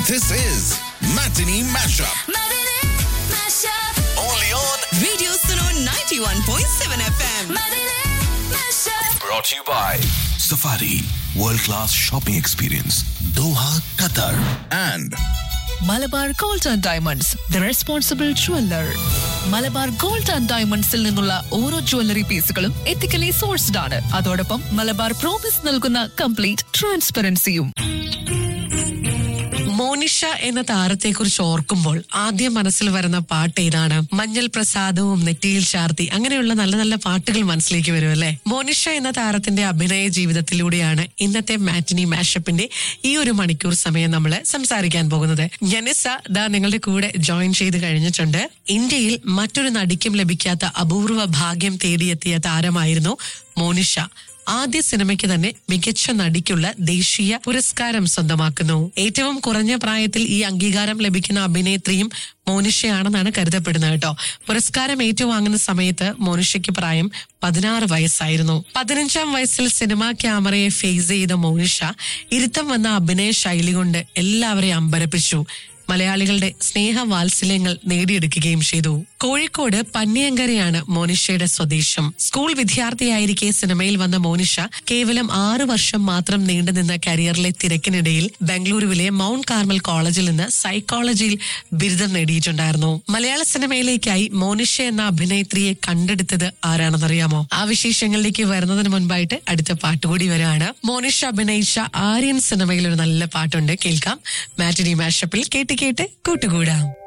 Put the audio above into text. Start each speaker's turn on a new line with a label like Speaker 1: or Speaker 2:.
Speaker 1: This is Matinee Mashup.
Speaker 2: Matinee Mashup.
Speaker 1: Only on.
Speaker 3: Radio Suno 91.7 FM.
Speaker 2: Matinee Mashup.
Speaker 1: Brought to you by Safari World Class Shopping Experience, Doha, Qatar. And
Speaker 4: Malabar gold and diamonds the responsible jeweller Malabar gold and ഡയമണ്ട്സിൽ നിന്നുള്ള ഓരോ jewellery പീസുകളും ethically sourced ആണ് അതോടൊപ്പം Malabar promise നൽകുന്ന complete ട്രാൻസ്പെറൻസിയും
Speaker 5: മോനിഷ എന്ന താരത്തെക്കുറിച്ച് ഓർക്കുമ്പോൾ ആദ്യം മനസ്സിൽ വരുന്ന പാട്ട് ഏതാണ് മഞ്ഞൾ പ്രസാദവും നെറ്റിയിൽ ചാർത്തി അങ്ങനെയുള്ള നല്ല നല്ല പാട്ടുകൾ മനസ്സിലേക്ക് വരും അല്ലെ മോനിഷ എന്ന താരത്തിന്റെ അഭിനയ ജീവിതത്തിലൂടെയാണ് ഇന്നത്തെ മാറ്റിനി മാഷപ്പിന്റെ ഈ ഒരു മണിക്കൂർ സമയം നമ്മൾ സംസാരിക്കാൻ പോകുന്നത് ജനിസ ദാ നിങ്ങളുടെ കൂടെ ജോയിൻ ചെയ്ത് കഴിഞ്ഞിട്ടുണ്ട് ഇന്ത്യയിൽ മറ്റൊരു നടിക്കും ലഭിക്കാത്ത അപൂർവ ഭാഗ്യം തേടിയെത്തിയ താരമായിരുന്നു മോനിഷ ആദ്യ സിനിമയ്ക്ക് തന്നെ മികച്ച നടിക്കുള്ള ദേശീയ പുരസ്കാരം സ്വന്തമാക്കുന്നു ഏറ്റവും കുറഞ്ഞ പ്രായത്തിൽ ഈ അംഗീകാരം ലഭിക്കുന്ന അഭിനേത്രിയും മോനിഷയാണെന്നാണ് കരുതപ്പെടുന്നത് കേട്ടോ പുരസ്കാരം ഏറ്റുവാങ്ങുന്ന സമയത്ത് മോനിഷയ്ക്ക് പ്രായം പതിനാറ് വയസ്സായിരുന്നു പതിനഞ്ചാം വയസ്സിൽ സിനിമാ ക്യാമറയെ ഫേസ് ചെയ്ത മോനിഷ ഇരുത്തം വന്ന അഭിനയ ശൈലി കൊണ്ട് എല്ലാവരെയും അമ്പരപ്പിച്ചു മലയാളികളുടെ സ്നേഹവാത്സല്യങ്ങൾ നേടിയെടുക്കുകയും ചെയ്തു കോഴിക്കോട് പന്നിയങ്കരയാണ് മോനിഷയുടെ സ്വദേശം സ്കൂൾ വിദ്യാർത്ഥിയായിരിക്കെ സിനിമയിൽ വന്ന മോനിഷ കേവലം ആറ് വർഷം മാത്രം നീണ്ടുനിന്ന കരിയറിലെ തിരക്കിനിടയിൽ ബംഗളൂരുവിലെ മൗണ്ട് കാർമൽ കോളേജിൽ നിന്ന് സൈക്കോളജിയിൽ ബിരുദം നേടിയിട്ടുണ്ടായിരുന്നു മലയാള സിനിമയിലേക്കായി മോനിഷ എന്ന അഭിനേത്രിയെ കണ്ടെടുത്തത് ആരാണെന്നറിയാമോ ആ വിശേഷങ്ങളിലേക്ക് വരുന്നതിന് മുൻപായിട്ട് അടുത്ത പാട്ടുകൂടി വരാണ് മോനിഷ അഭിനയിച്ച ആര്യൻ സിനിമയിൽ ഒരു നല്ല പാട്ടുണ്ട് കേൾക്കാം മാറ്റിനി മാഷപ്പിൽ കേട്ട് കേട്ട് കൂട്ടുകൂടാം